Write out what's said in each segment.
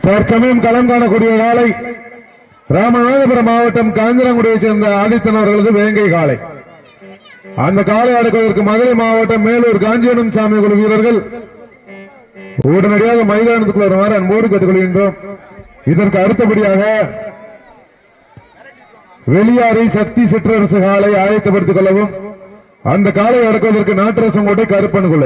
தற்சமயம் களம் காணக்கூடிய காலை ராமநாதபுரம் மாவட்டம் காஞ்சனங்குடியைச் சேர்ந்த ஆதித்தன் அவர்களது வேங்கை காலை அந்த காலை அடக்குவதற்கு மதுரை மாவட்டம் மேலூர் காஞ்சிவனம் சாமி குழு வீரர்கள் உடனடியாக மைதானத்துக்குள்ள வருமாறு அன்போடு கேட்டுக்கொள்கின்றோம் இதற்கு அடுத்தபடியாக வெளியாறை சக்தி சிற்றரசு காலை ஆயத்தப்படுத்திக் கொள்ளவும் அந்த காலை அடக்குவதற்கு நாட்டரசம் கோட்டை கருப்பன் குழு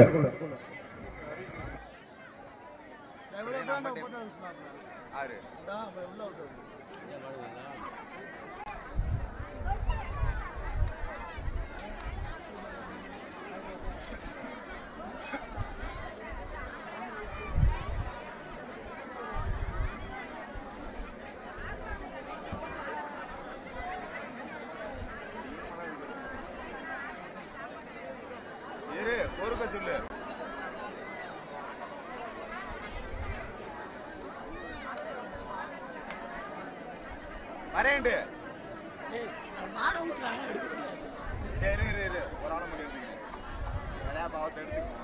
இரு பொறுக்க சொல்லு வரேன்டு சரி இரு இரு ஒரு ஆளை மட்டும் எடுத்துக்கிறேன் நிறையா பாவத்தை எடுத்துக்கோ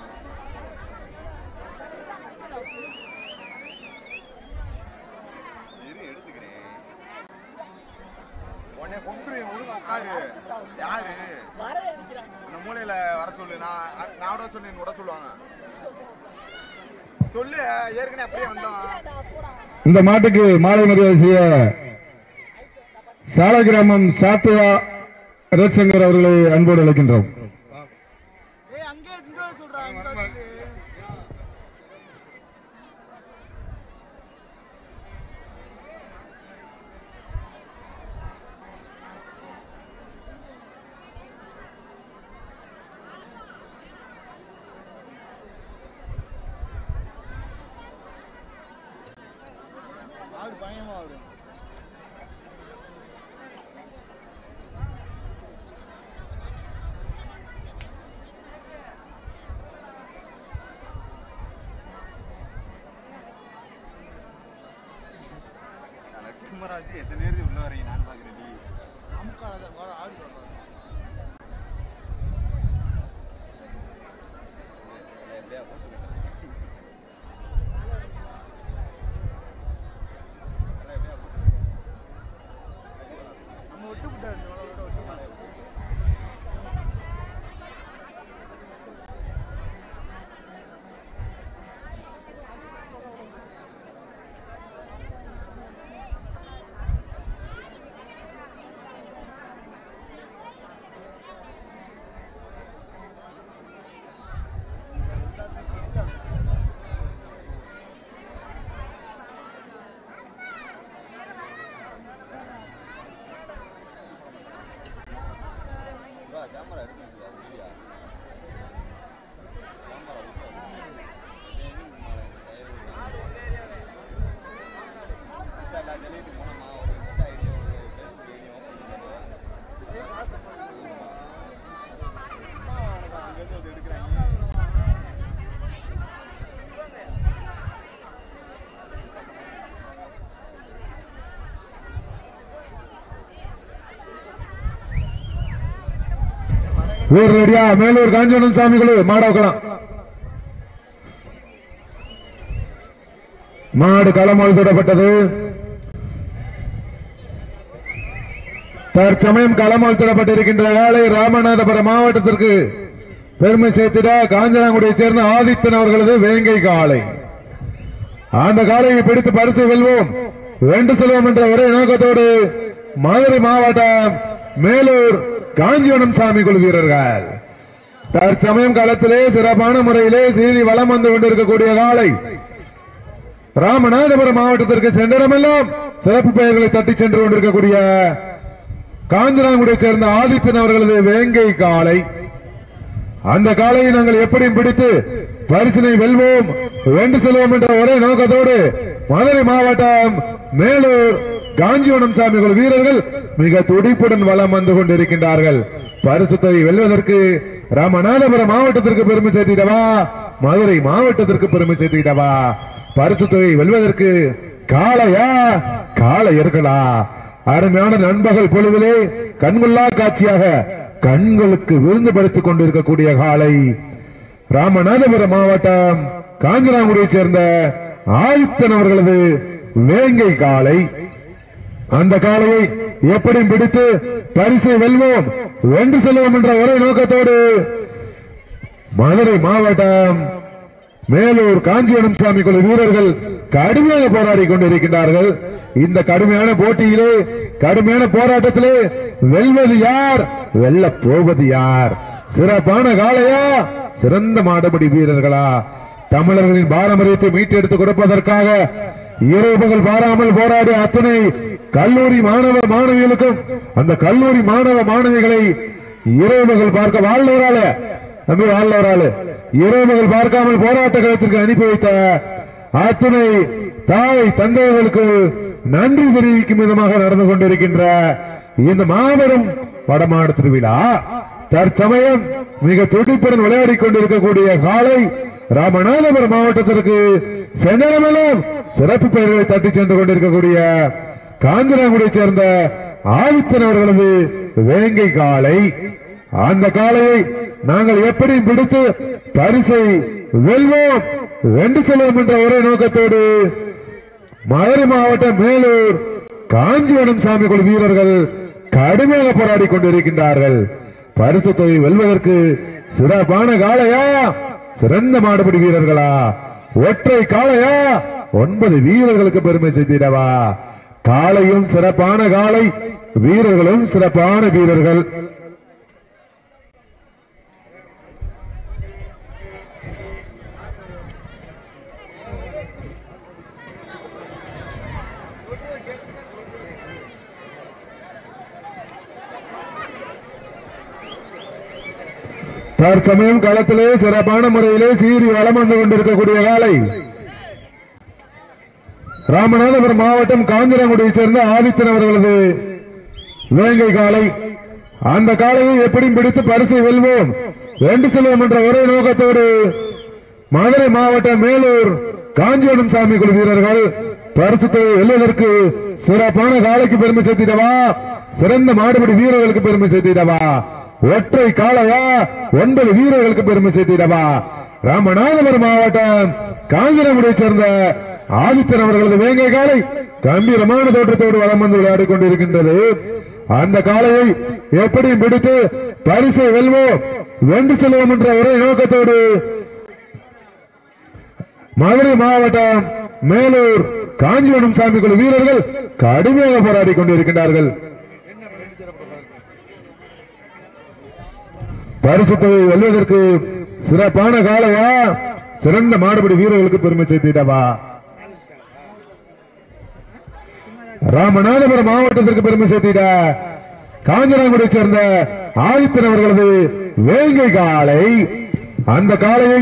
இரு எடுத்துக்கிறேன் உடனே கொண்டு ஒழுங்கா உட்காரு யாரு அந்த மூலையில வர சொல்லு நான் நான் விட சொன்னேன் விட சொல்லுவாங்க சொல்லு ஏற்கனவே அப்படியே வந்தோம் இந்த மாட்டுக்கு மாலை மரியாதை செய்ய சால கிராமம் சாத்தியா ரெட் சங்கர் அவர்களை அன்போடு அழைக்கின்றோம் ஏய் அங்கே இங்க சொல்றா இங்க சொல்லு ஆள் பயமா வரும் குமராஜ் எத்தனை நேரத்துக்கு உள்ள வரீங்க நான் பாக்குறேன் நீ அமுக்காத வர ஆடு வர நம்ம விட்டு விட்டாரு விட்டு விட்டாரு ஊர் ரெடியா மேலூர் காஞ்சனம் சாமி குழு மாட வைக்கலாம் மாடு களம் அழுத்திடப்பட்டது தற்சமயம் களம் அழுத்திடப்பட்டிருக்கின்ற வேலை ராமநாதபுரம் மாவட்டத்திற்கு பெருமை சேர்த்திட காஞ்சனாங்குடியைச் சேர்ந்த ஆதித்தன் அவர்களது வேங்கை காளை அந்த காளையை பிடித்து பரிசு வெல்வோம் வென்று செல்வோம் என்ற ஒரே நோக்கத்தோடு மதுரை மாவட்டம் மேலூர் காஞ்சிவனம் சாமி குழு வீரர்கள் தற்சமயம் களத்திலே சிறப்பான முறையிலே சீறி வலம் வந்து கொண்டிருக்கக்கூடிய காலை ராமநாதபுரம் மாவட்டத்திற்கு சென்றிடமெல்லாம் சிறப்பு பெயர்களை தட்டி சென்று கொண்டிருக்கக்கூடிய காஞ்சனாங்குடியை சேர்ந்த ஆதித்தன் அவர்களது வேங்கை காலை அந்த காளையை நாங்கள் எப்படியும் பிடித்து பரிசினை வெல்வோம் வென்று செல்வோம் என்ற ஒரே நோக்கத்தோடு மதுரை மாவட்டம் மேலூர் காஞ்சிவனம் சாமி குழு வீரர்கள் மிக துடிப்புடன் வலம் வந்து கொண்டிருக்கின்றார்கள் பரிசுத்தை வெல்வதற்கு ராமநாதபுரம் மாவட்டத்திற்கு பெருமை சேர்த்திடவா மதுரை மாவட்டத்திற்கு பெருமை சேர்த்திடவா பரிசுத்தை வெல்வதற்கு காளையா காளையர்களா அருமையான நண்பகல் பொழுதிலே கண்கொள்ளா காட்சியாக கண்களுக்கு விருந்துபடுத்திக் கொண்டிருக்கக்கூடிய காலை ராமநாதபுரம் மாவட்டம் காஞ்சனாங்குடியைச் சேர்ந்த ஆதித்தன் அவர்களது வேங்கை காளை அந்த காளையை எப்படி பிடித்து பரிசை வெல்வோம் வென்று செல்வோம் என்ற ஒரே நோக்கத்தோடு மதுரை மாவட்டம் மேலூர் காஞ்சிபுரம் சாமி குழு வீரர்கள் கடுமையாக போராடி கொண்டிருக்கின்றார்கள் இந்த கடுமையான போட்டியிலே கடுமையான போராட்டத்திலே வெல்வது யார் வெல்ல போவது யார் சிறப்பான காளையா சிறந்த மாடுபடி வீரர்களா தமிழர்களின் பாரம்பரியத்தை மீட்டெடுத்து கொடுப்பதற்காக இரவு பகல் பாராமல் போராடிய அத்தனை கல்லூரி மாணவ மாணவிகளுக்கும் அந்த கல்லூரி மாணவ மாணவிகளை இரவு பகல் பார்க்க வாழ்ந்தவரால தம்பி வாழ்ந்தவரால இரவு பகல் பார்க்காமல் போராட்ட களத்திற்கு அனுப்பி வைத்த அத்துணை தாய் தந்தையர்களுக்கு நன்றி தெரிவிக்கும் விதமாக நடந்து கொண்டிருக்கின்ற இந்த மாபெரும் வடமாடு திருவிழா தற்சமயம் மிக துடிப்புடன் விளையாடிக் கொண்டிருக்கக்கூடிய காலை ராமநாதபுரம் மாவட்டத்திற்கு சென்னரமெல்லாம் சிறப்பு பெயர்களை தட்டி சென்று கொண்டிருக்கக்கூடிய காஞ்சனாங்குடியைச் சேர்ந்த ஆதித்தன் அவர்களது வேங்கை காலை அந்த காளையை நாங்கள் எப்படி பிடித்து பரிசை வெல்வோம் வென்று செல்வோம் என்ற ஒரே நோக்கத்தோடு மதுரை மாவட்டம் மேலூர் காஞ்சிவனம் சாமி குழு வீரர்கள் கடுமையாக போராடி கொண்டிருக்கின்றார்கள் பரிசு தொகை வெல்வதற்கு சிறப்பான காளையா சிறந்த மாடுபிடி வீரர்களா ஒற்றை காளையா ஒன்பது வீரர்களுக்கு பெருமை செய்திடவா காளையும் சிறப்பான காளை வீரர்களும் சிறப்பான வீரர்கள் தற்சமயம் களத்திலே சிறப்பான முறையிலே சீறி வளம் வந்து கொண்டிருக்கக்கூடிய காலை ராமநாதபுரம் மாவட்டம் காஞ்சிரங்குடியைச் சேர்ந்த ஆதித்தன் அவர்களது வேங்கை காலை அந்த காலையை எப்படியும் பிடித்து பரிசை வெல்வோம் வென்று செல்வோம் என்ற ஒரே நோக்கத்தோடு மதுரை மாவட்டம் மேலூர் காஞ்சிபுரம் சாமி குழு வீரர்கள் பரிசு தொகை வெல்வதற்கு சிறப்பான காலைக்கு பெருமை சேர்த்திடவா சிறந்த மாடுபிடி வீரர்களுக்கு பெருமை சேர்த்திடவா ஒற்றை காளையா ஒன்பது வீரர்களுக்கு பெருமை சேர்த்திடவா ராமநாதபுரம் மாவட்டம் காஞ்சிரங்குடியைச் சேர்ந்த ஆதித்தன் அவர்களது வேங்கை காலை கம்பீரமான தோற்றத்தோடு வலம் வந்து விளையாடிக் கொண்டிருக்கின்றது அந்த காளையை எப்படியும் பிடித்து பரிசை வெல்வோம் வென்று செல்வோம் என்ற ஒரே நோக்கத்தோடு மதுரை மாவட்டம் மேலூர் காஞ்சிபுரம் சாமி குழு வீரர்கள் கடுமையாக போராடி கொண்டிருக்கின்றார்கள் பரிசு தொகை வெல்வதற்கு சிறப்பான காலையா சிறந்த மாடுபிடி வீரர்களுக்கு பெருமை சேர்த்திடவா ராமநாதபுரம் மாவட்டத்திற்கு பெருமை சேர்த்திட காஞ்சனாங்குடியை சேர்ந்த ஆதித்தன் அவர்களது வேங்கை காலை அந்த காளையை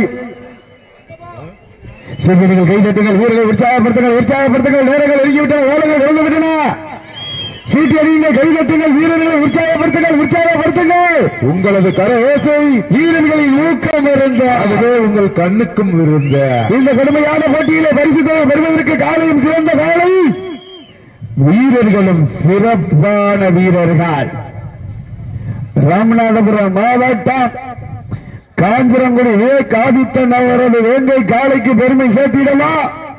சிறுவர்கள் கைதட்டுங்கள் வீரர்களை உற்சாகப்படுத்துங்கள் உற்சாகப்படுத்துங்கள் நேரங்கள் நெருங்கிவிட்டன வேலைகள் இறந்து விட்டன சீட்டி அடியுங்க கைதட்டுங்கள் வீரர்களை உற்சாகப்படுத்துங்கள் உற்சாகப்படுத்துங்கள் உங்களது கரவேசை வீரர்களின் ஊக்கம் இருந்த அதுவே உங்கள் கண்ணுக்கும் இருந்த இந்த கடுமையான போட்டியிலே பரிசு தொகை பெறுவதற்கு காலையும் சிறந்த காலை வீரர்களும் சிறப்பான வீரர்கள் ராமநாதபுரம் மாவட்டம் காஞ்சிரங்குடி வே காதித்தன் அவரது வேங்கை காலைக்கு பெருமை சேர்த்திடவா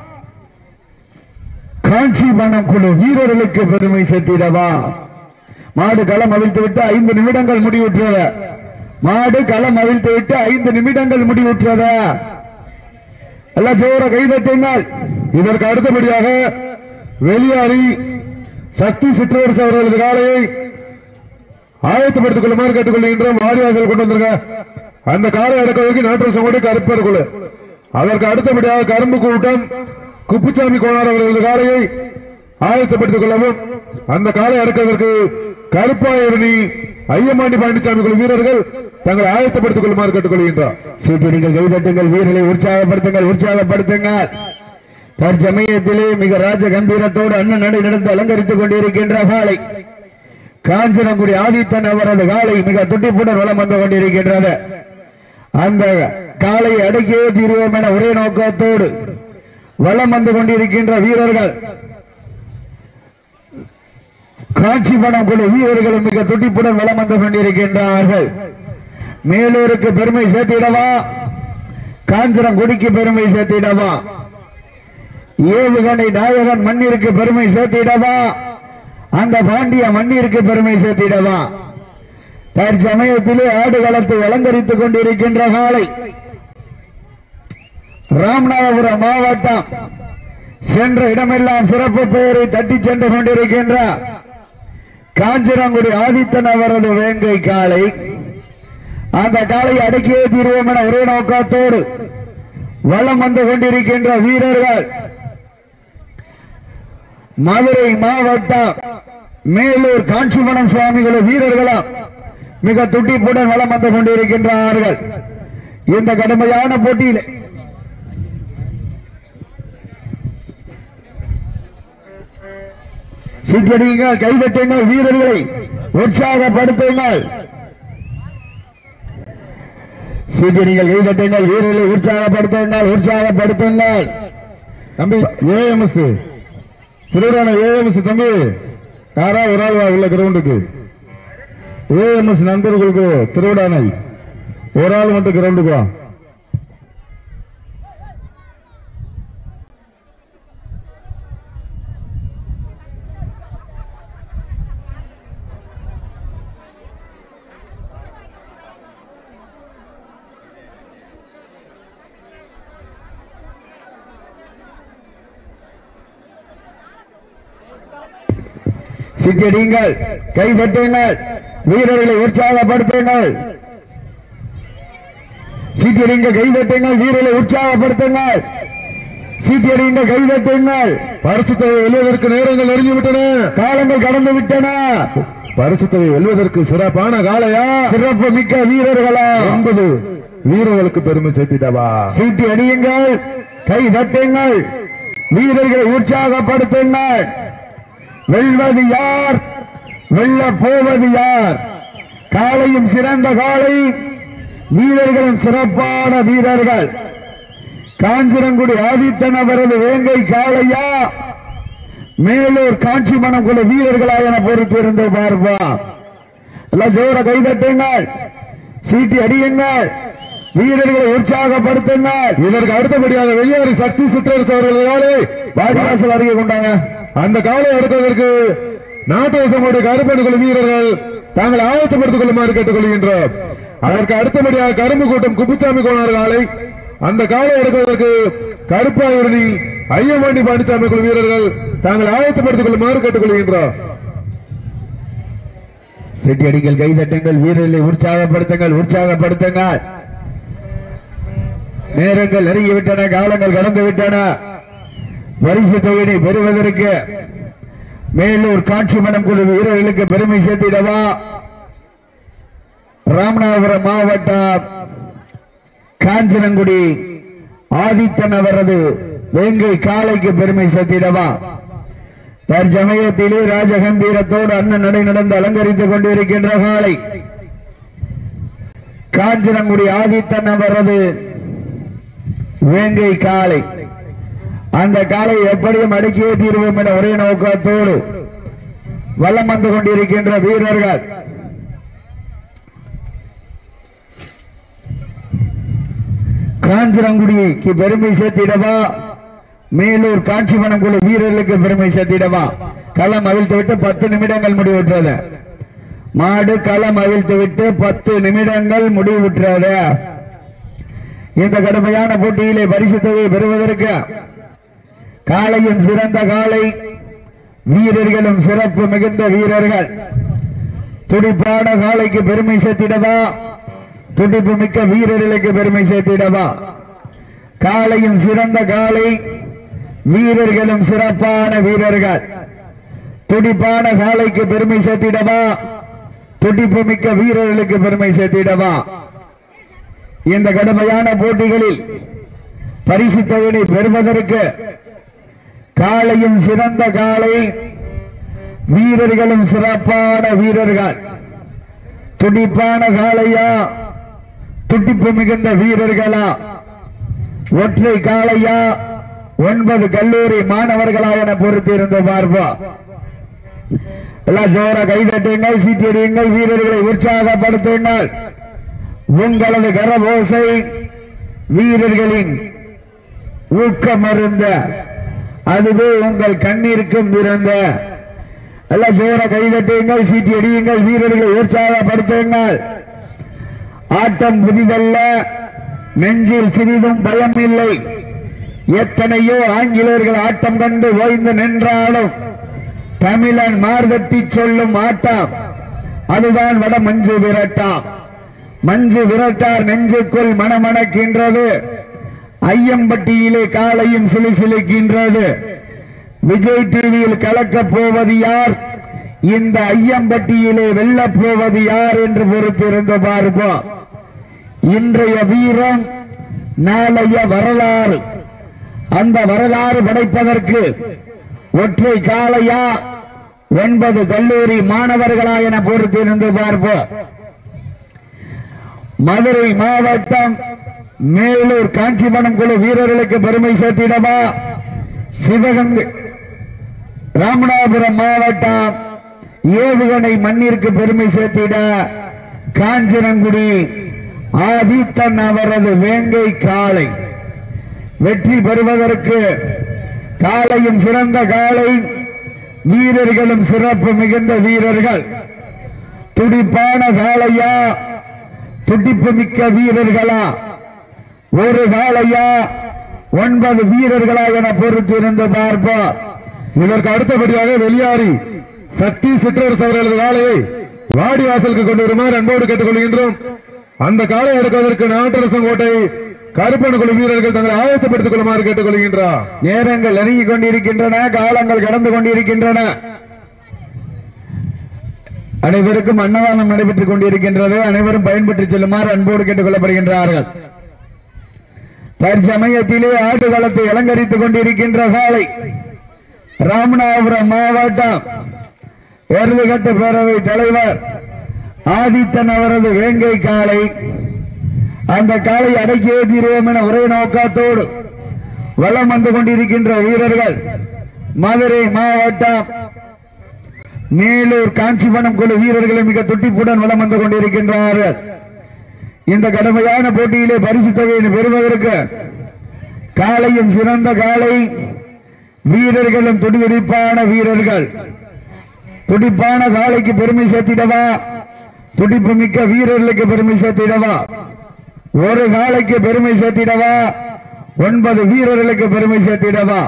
காஞ்சிபுரம் குழு வீரர்களுக்கு பெருமை சேர்த்திடவா மாடு களம் அவிழ்த்து விட்டு ஐந்து நிமிடங்கள் முடிவுற்றது மாடு களம் அவிழ்த்து விட்டு ஐந்து நிமிடங்கள் முடிவுற்றது எல்லாம் ஜோர கைதட்டுங்கள் இதற்கு அடுத்தபடியாக வெளியாரி சக்தி சிற்றரசு அவர்களது காலையை ஆயத்தப்படுத்திக் கொள்ளுமாறு கேட்டுக்கொள்கின்றோம் வாரியார்கள் கொண்டு வந்திருக்க அந்த காலை அடக்குவதற்கு நாட்டு கூட கருப்பர் குழு அதற்கு அடுத்தபடியாக கரும்பு கூட்டம் குப்புசாமி கோனார் அவர்களது காலையை ஆயத்தப்படுத்திக் கொள்ளவும் அந்த காலை அடக்குவதற்கு கருப்பாயிரணி ஐயமாண்டி பாண்டிச்சாமி குழு வீரர்கள் தங்களை ஆயத்தப்படுத்திக் கொள்ளுமாறு கேட்டுக்கொள்கின்றோம் சீட்டு நீங்கள் கைதட்டுங்கள் வீரர்களை உற்சாகப்படுத்துங்கள் உற்சாகப்படுத்துங்கள் தற்சமயத்திலே மிக ராஜ கம்பீரத்தோடு அண்ணன் நடை நடந்து அலங்கரித்துக் கொண்டிருக்கின்ற காலை காஞ்சனங்குடி ஆதித்தன் அவரது காலை மிக துட்டிப்புடன் வளம் வந்து கொண்டிருக்கின்றது அந்த காலை அடக்கியே தீர்வோம் என ஒரே நோக்கத்தோடு வளம் வந்து கொண்டிருக்கின்ற வீரர்கள் காட்சிப்படம் குழு வீரர்களும் மிக துடிப்புடன் வளம் வந்து கொண்டிருக்கின்றார்கள் மேலூருக்கு பெருமை சேர்த்திடவா காஞ்சனங்குடிக்கு பெருமை சேர்த்திடவா ஏவுகணை நாயகன் மண்ணிற்கு பெருமை சேர்த்திடவா அந்த பாண்டிய மண்ணிற்கு பெருமை சேர்த்திடவா தற்சமயத்திலே ஆடுகளத்தை அலங்கரித்துக் கொண்டிருக்கின்ற காலை ராமநாதபுரம் மாவட்டம் சென்ற இடமெல்லாம் சிறப்பு பெயரை தட்டி சென்று கொண்டிருக்கின்ற காஞ்சிரங்குடி ஆதித்தன் அவரது வேங்கை காலை அந்த காலை அடக்கியே தீர்வோம் என ஒரே நோக்கத்தோடு வலம் வந்து கொண்டிருக்கின்ற வீரர்கள் மதுரை மாவட்டம் மேலூர் காஞ்சிமணம் சுவாமிகள் வீரர்களும் மிக துட்டிப்புடன் வலம் வந்து கொண்டிருக்கின்றார்கள் இந்த கடுமையான போட்டியில் சீட்டடியுங்கள் கைதட்டுங்கள் வீரர்களை உற்சாகப்படுத்துங்கள் சீட்டடிகள் கைதட்டுங்கள் வீரர்களை உற்சாகப்படுத்துங்கள் உற்சாகப்படுத்துங்கள் தம்பி ஏஎம்எஸ் திருவிழான ஏஎம்எஸ் தம்பி யாரா ஒரு ஆள் வா உள்ள கிரவுண்டுக்கு ஏஎம்எஸ் நண்பர்களுக்கு திருவிழானை ஒரு ஆள் மட்டும் கிரவுண்டுக்கு வா சீட்டடியுங்கள் கைதட்டுங்கள் வீரர்களை உற்சாகப்படுத்துங்கள் சீட்டடிங்க கைதட்டுங்கள் வீரர்களை உற்சாகப்படுத்துங்கள் சீட்டடிங்க கைதட்டுங்கள் பரிசு தொகை வெல்வதற்கு நேரங்கள் நெருங்கிவிட்டன காலங்கள் கடந்து விட்டன பரிசு தொகை வெல்வதற்கு சிறப்பான காலையா சிறப்பு மிக்க வீரர்களா ஒன்பது வீரர்களுக்கு பெருமை சேர்த்திட்டவா சீட்டி அடியுங்கள் கை தட்டுங்கள் வீரர்களை உற்சாகப்படுத்துங்கள் வெல்வது யார் வெல்ல போவது யார் காலையும் சிறந்த காலை வீரர்களும் சிறப்பான வீரர்கள் காஞ்சிரங்குடி ஆதித்தன் அவரது வேங்கை காளையா மேலூர் காட்சி மணக்குழு வீரர்களா என பொறுத்திருந்து பார்ப்பா எல்லாம் ஜோர கைதட்டுங்கள் சீட்டி அடியுங்கள் வீரர்களை உற்சாகப்படுத்துங்கள் இதற்கு அடுத்தபடியாக வெளியாறு சக்தி சித்தரசு அவர்கள் காலை வாடிவாசல் அருகே கொண்டாங்க அந்த காலை அடுத்ததற்கு நாட்டவசமுடைய கருப்பணி குழு வீரர்கள் தாங்கள் ஆயத்தப்படுத்திக் கொள்ளுமாறு கேட்டுக் கொள்கின்றோம் அதற்கு அடுத்தபடியாக கரும்பு கூட்டம் குப்புசாமி கோனார் காலை அந்த காலை எடுப்பதற்கு கருப்பாயூரணி ஐயமாண்டி பாண்டிசாமி குழு வீரர்கள் தாங்கள் ஆயத்தப்படுத்திக் கொள்ளுமாறு கேட்டுக் கொள்கின்றோம் சீட்டி அடிங்கள் கைதட்டுங்கள் வீரர்களை உற்சாகப்படுத்துங்கள் உற்சாகப்படுத்துங்கள் நேரங்கள் நெருங்கிவிட்டன காலங்கள் கடந்து விட்டன பரிசு தொகையினை பெறுவதற்கு மேலூர் காட்சி மனம் குழு வீரர்களுக்கு பெருமை சேர்த்திடவா ராமநாதபுரம் மாவட்டம் காஞ்சனங்குடி ஆதித்தன் அவரது வேங்கை காளைக்கு பெருமை சேர்த்திடவா தற்சமயத்திலே ராஜகம்பீரத்தோடு அண்ணன் நடை நடந்து அலங்கரித்துக் கொண்டிருக்கின்ற காலை காஞ்சனங்குடி ஆதித்தன் அவரது வேங்கை காளை அந்த காலை எப்படியும் அடக்கியே தீர்வோம் என ஒரே நோக்கத்தோடு வலம் வந்து கொண்டிருக்கின்ற வீரர்கள் காஞ்சிரங்குடிக்கு பெருமை சேர்த்திடவா மேலூர் காட்சிமணம் குழு வீரர்களுக்கு பெருமை சேர்த்திடவா களம் அவிழ்த்து விட்டு பத்து நிமிடங்கள் முடிவுற்றது மாடு களம் அவிழ்த்து விட்டு பத்து நிமிடங்கள் முடிவுற்றது இந்த கடுமையான போட்டியிலே பரிசு தொகையை பெறுவதற்கு காளையும் சிறந்த காளை வீரர்களும் சிறப்பு மிகுந்த வீரர்கள் துடிப்பான காளைக்கு பெருமை சேர்த்திடவா துடிப்பு மிக்க வீரர்களுக்கு பெருமை சேர்த்திடவா காளையும் சிறந்த காளை வீரர்களும் சிறப்பான வீரர்கள் துடிப்பான காளைக்கு பெருமை சேர்த்திடவா துடிப்பு மிக்க வீரர்களுக்கு பெருமை சேர்த்திடவா இந்த கடுமையான போட்டிகளில் பரிசு தொகையை பெறுவதற்கு காளையும் சிறந்த காளை வீரர்களும் சிறப்பான வீரர்கள் துடிப்பான காளையா துடிப்பு மிகுந்த வீரர்களா ஒற்றை காளையா ஒன்பது கல்லூரி மாணவர்களா என பொறுத்திருந்து பார்ப்போம் எல்லாம் ஜோர கைதட்டுங்கள் சீட்டியடியுங்கள் வீரர்களை உற்சாகப்படுத்துங்கள் உங்களது கரபோசை வீரர்களின் ஊக்கமருந்த அதுவே உங்கள் கண்ணிற்கும் இருந்த எல்லாம் ஜோர கைதட்டுங்கள் சீட்டி அடியுங்கள் வீரர்களை உற்சாகப்படுத்துங்கள் ஆட்டம் புதிதல்ல நெஞ்சில் சிறிதும் பயம் இல்லை எத்தனையோ ஆங்கிலேயர்கள் ஆட்டம் கண்டு ஓய்ந்து நின்றாலும் தமிழன் மார்கட்டி சொல்லும் ஆட்டம் அதுதான் வட மஞ்சு விரட்டாம் மஞ்சு விரட்டார் நெஞ்சுக்குள் மணமணக்கின்றது ஐயம்பட்டியிலே காலையும் சிலுசிலுக்கின்றது விஜய் டிவியில் கலக்கப் போவது யார் இந்த ஐயம்பட்டியிலே வெல்லப் போவது யார் என்று பொறுத்திருந்து பார்ப்போம் இன்றைய வீரம் நாளைய வரலாறு அந்த வரலாறு படைப்பதற்கு ஒற்றை காளையா ஒன்பது கல்லூரி மாணவர்களா என பொறுத்திருந்து பார்ப்போம் மதுரை மாவட்டம் மேலூர் காஞ்சிபுரம் குழு வீரர்களுக்கு பெருமை சேர்த்திடவா சிவகங்கை ராமநாதபுரம் மாவட்டம் ஏவுகணை மண்ணிற்கு பெருமை சேர்த்திட காஞ்சிரங்குடி ஆதித்தன் அவரது வேங்கை காளை வெற்றி பெறுவதற்கு காளையும் சிறந்த காளை வீரர்களும் சிறப்பு மிகுந்த வீரர்கள் துடிப்பான காளையா துடிப்பு மிக்க வீரர்களா ஒரு காளையா ஒன்பது வீரர்களா என பொறுத்திருந்து பார்ப்போம் இதற்கு அடுத்தபடியாக வெளியாரி சக்தி சிற்றரசு அவர்களது காலையை வாடி வாசலுக்கு கொண்டு வருமாறு அன்போடு கேட்டுக்கொள்கின்றோம் அந்த காலை எடுப்பதற்கு நாட்டரசங்கோட்டை கருப்பண குழு வீரர்கள் தங்களை ஆயத்தப்படுத்திக் கொள்ளுமாறு கேட்டுக்கொள்கின்றார் நேரங்கள் நெருங்கிக் கொண்டிருக்கின்றன காலங்கள் கடந்து கொண்டிருக்கின்றன அனைவருக்கும் அன்னதானம் நடைபெற்றுக் கொண்டிருக்கின்றது அனைவரும் பயன்பெற்று செல்லுமாறு அன்போடு கேட்டுக் கொள்ளப்படுகின்றார்கள் தற்சமயத்திலே ஆடுகளத்தை அலங்கரித்துக் கொண்டிருக்கின்ற காலை ராமநாதபுரம் மாவட்டம் எருதுகட்டு பேரவை தலைவர் ஆதித்தன் அவரது வேங்கை காலை அந்த காலை அடக்கியே தீர்வோம் என ஒரே நோக்கத்தோடு வலம் வந்து கொண்டிருக்கின்ற வீரர்கள் மதுரை மாவட்டம் மேலூர் காஞ்சிபுரம் குழு வீரர்களை மிக துட்டிப்புடன் வலம் வந்து கொண்டிருக்கின்றார்கள் இந்த கடுமையான போட்டியிலே பரிசு தொகையை பெறுவதற்கு காலையும் சிறந்த காலை வீரர்களும் துடிதுடிப்பான வீரர்கள் துடிப்பான காலைக்கு பெருமை சேர்த்திடவா துடிப்பு மிக்க வீரர்களுக்கு பெருமை சேர்த்திடவா ஒரு காலைக்கு பெருமை சேர்த்திடவா ஒன்பது வீரர்களுக்கு பெருமை சேர்த்திடவா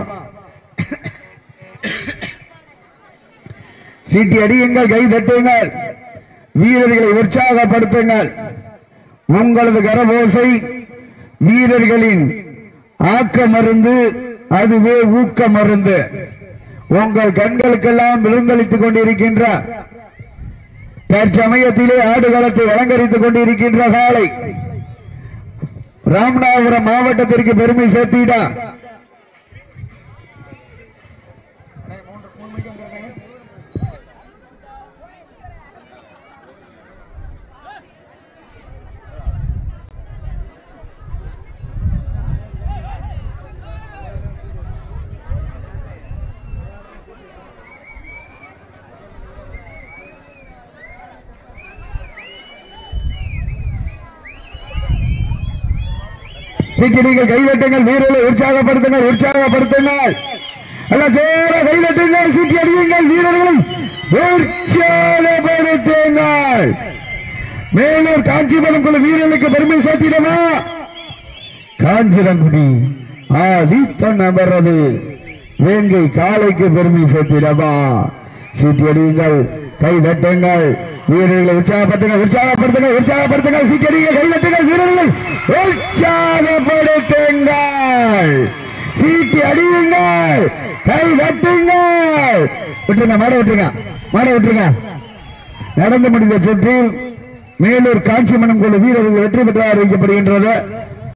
சீட்டி அடியுங்கள் கை தட்டுங்கள் வீரர்களை உற்சாகப்படுத்துங்கள் உங்களது கரபோசை வீரர்களின் ஆக்க மருந்து அதுவே ஊக்க மருந்து உங்கள் கண்களுக்கெல்லாம் விழுந்தளித்துக் கொண்டிருக்கின்ற தற்சமயத்திலே ஆடுகளத்தை அலங்கரித்துக் கொண்டிருக்கின்ற காலை ராமநாதபுரம் மாவட்டத்திற்கு பெருமை சேர்த்திடா சீக்கிரங்கள் கைதட்டுங்கள் வீரர்களை உற்சாகப்படுத்துங்கள் உற்சாகப்படுத்துங்கள் அல்ல ஜோர கைதட்டுங்கள் சீட்டி அடியுங்கள் வீரர்களை உற்சாகப்படுத்துங்கள் மேலூர் காஞ்சிபுரம் குழு வீரர்களுக்கு பெருமை சேர்த்திடமா காஞ்சிரங்குடி ஆதித்தன் அவரது வேங்கை காலைக்கு பெருமை சேர்த்திடமா சீட்டி அடியுங்கள் கை தட்டுங்கள் வீரர்களை உற்சாகப்படுத்துங்க உற்சாகப்படுத்துங்க உற்சாகப்படுத்துங்க சீட்டி அடியுங்கள் கை தட்டுங்கள் வீரர்களை உற்சாகப்படுத்துங்கள் சீட்டி அடியுங்கள் கை தட்டுங்கள் விட்டுருங்க மாட விட்டுருங்க மாட விட்டுருங்க நடந்து முடிந்த சுற்றில் மேலூர் காட்சி மனம் கொண்டு வீரர்கள் வெற்றி பெற்று அறிவிக்கப்படுகின்றது